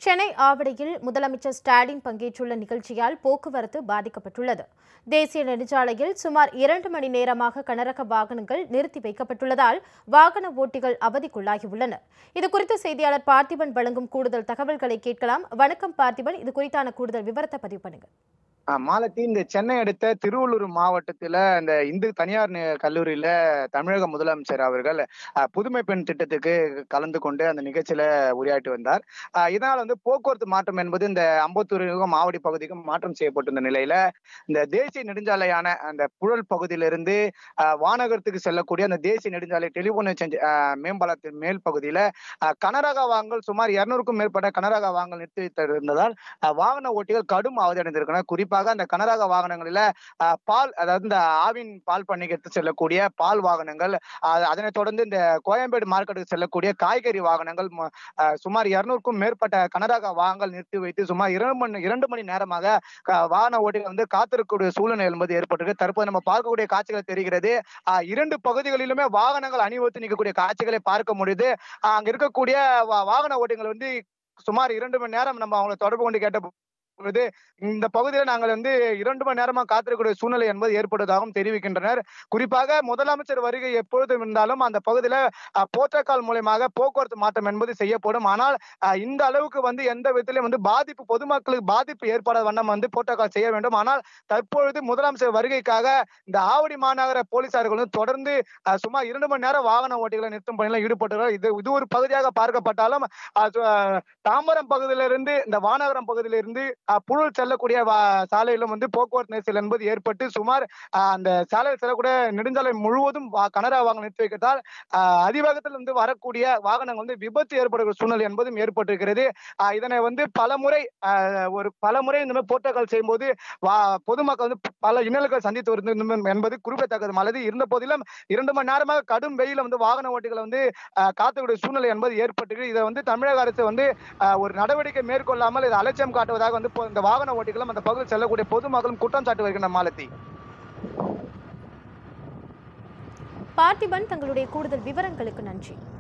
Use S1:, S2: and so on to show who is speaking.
S1: சென்னை ஆவடியில் முதலமைச்சர் ஸ்டாலின் பங்கேற்றுள்ள நிகழ்ச்சியால் போக்குவரத்து பாதிக்கப்பட்டுள்ளது தேசிய நெடுஞ்சாலையில் சுமார் இரண்டு மணி நேரமாக கனரக வாகனங்கள் நிறுத்தி வைக்கப்பட்டுள்ளதால் வாகன ஓட்டிகள் அவதிக்குள்ளாகியுள்ளனர் இதுகுறித்து செய்தியாளர் பார்த்திபன் வழங்கும் கூடுதல் தகவல்களை கேட்கலாம் வணக்கம் பார்த்திபன் இது குறித்தான கூடுதல் விவரத்தை பதிவு பண்ணுங்க
S2: ஆஹ் மாலத்தி இந்த சென்னை அடுத்த திருவள்ளூர் மாவட்டத்துல இந்த இந்து தனியார் நி- கல்லூரியில தமிழக முதலமைச்சர் அவர்கள் ஆஹ் புதுமை பெண் திட்டத்துக்கு கலந்து கொண்டு அந்த நிகழ்ச்சியில உரையாற்றி வந்தார் ஆஹ் இதனால் வந்து போக்குவரத்து மாற்றம் என்பது இந்த அம்பத்தூருக்கும் மாவடி பகுதிக்கும் மாற்றம் செய்யப்பட்டிருந்த நிலையில இந்த தேசிய நெடுஞ்சாலையான அந்த புழல் பகுதியிலிருந்து ஆஹ் வானகரத்துக்கு செல்லக்கூடிய அந்த தேசிய நெடுஞ்சாலை டெலிபோன் எக்ஸ்சேஞ்ச் ஆஹ் மேம்பாலத்தின் மேல் பகுதியில ஆஹ் கனரக வாகனங்கள் சுமார் இருநூறுக்கும் மேற்பட்ட கனரக வாகனங்கள் நிறுத்தி வைத்திருந்ததால் அஹ் வாகன ஓட்டிகள் கடும் அவதி அடைந்திருக்கின்றனர் குறிப்பாக அந்த கனரக வாகனங்களில அஹ், பால் அதாவது இந்த ஆவின் பால் பண்ணைக்கு எடுத்து செல்லக்கூடிய பால் வாகனங்கள் அஹ், அதனைத் தொடர்ந்து இந்த கோயம்பேடு மார்க்கெட்டுக்கு செல்லக்கூடிய காய்கறி வாகனங்கள் ம- அஹ், சுமார் இருநூறுக்கும் மேற்பட்ட கனரக வாகனங்கள் நிறுத்தி வைத்து சுமார் இரண்டு மணி இரண்டு மணி நேரமாக க- வாகன ஓட்டிகள் வந்து காத்திருக்கக்கூடிய சூழ்நிலை என்பது ஏற்பட்டிருக்கு தற்போது நம்ம பார்க்கக்கூடிய காட்சிகள் தெரிகிறது அஹ், இரண்டு பகுதிகளிலுமே வாகனங்கள் அணிவகுத்து நிற்கக்கூடிய காட்சிகளை பார்க்க முடியுது அஹ், அங்க இருக்கக்கூடிய வா- வாகன ஓட்டிகள் வந்து சுமார் இரண்டு மணி நேரம் நம்ம அவங்களை தொடர்பு கொண்டு கேட்ட பொழுது இந்த பகுதியில் நாங்கள் வந்து இரண்டு மணி நேரமா காத்திருக்கக்கூடிய சூழ்நிலை என்பது ஏற்படுவதாகவும் தெரிவிக்கின்றனர் குறிப்பாக முதலமைச்சர் வருகை எப்பொழுதும் இருந்தாலும் அந்த பகுதியில அஹ், போர்ட்டக்கால் மூலயமாக போக்குவரத்து மாற்றம் என்பது செய்யப்படும் ஆனால் அஹ், இந்த அளவுக்கு வந்து எந்த விதத்திலும் வந்து பாதிப்பு பொதுமக்களுக்கு பாதிப்பு ஏற்படாத வண்ணம் வந்து போர்ட்டக்கால் செய்ய வேண்டும் ஆனால் தற்பொழுது முதலமைச்சர் வருகைக்காக இந்த ஆவடி மாநகர போலீசார்கள் வந்து தொடர்ந்து அஹ், சுமார் இரண்டு மணி நேரம் வாகன ஓட்டிகளை நிறுத்தும் பணியில் ஈடுபட்டுள்ளார் இது இது ஒரு பகுதியாக பார்க்கப்பட்டாலும் அஹ், சு- அஹ், தாம்பரம் பகுதியிலிருந்து இந்த வானகரம் பகுதியிலிருந்து அஹ், புழல் செல்லக்கூடிய வா- சாலையிலும் வந்து போக்குவரத்து நெரிசல் என்பது ஏற்பட்டு சுமார் அஹ், அந்த சாலையில் செல்லக்கூடிய நெடுஞ்சாலை முழுவதும் வா- கனரா வாகனம் நிறுத்தி வைக்கிறதால் அஹ், அதிவேகத்தில் வந்து வரக்கூடிய வாகனங்கள் வந்து விபத்து ஏற்படுகிற சூழ்நிலை என்பதும் ஏற்பட்டிருக்கிறது அஹ், இதனை வந்து பலமுறை அஹ், ஒரு பலமுறை இந்த மாதிரி போர்ட்டங்கள் செய்யும்போது வா பொதுமக்கள் வந்து பல இன்னல்கள் சந்தித்து வருது என்பது குறிப்பிடத்தக்கது அல்லது இருந்த போதிலும் இரண்டு மணி நேரமாக கடும் வெயில வந்து வாகன ஓட்டிகளை வந்து அஹ், காத்துக்கூடிய சூழ்நிலை என்பது ஏற்பட்டிருக்கு இதை வந்து தமிழக அரசு வந்து அஹ், ஒரு நடவடிக்கை மேற்கொள்ளாமல் இது அலட்சியம் காட்டுவதாக வந்து இப்போ இந்த வாகன ஓட்டிகளும் அந்த பகுதியில் செல்லக்கூடிய பொதுமக்களும் குற்றம் சாட்டி வருகின்ற மாலத்தி
S1: பார்த்திபன் தங்களுடைய கூடுதல் விவரங்களுக்கு நன்றி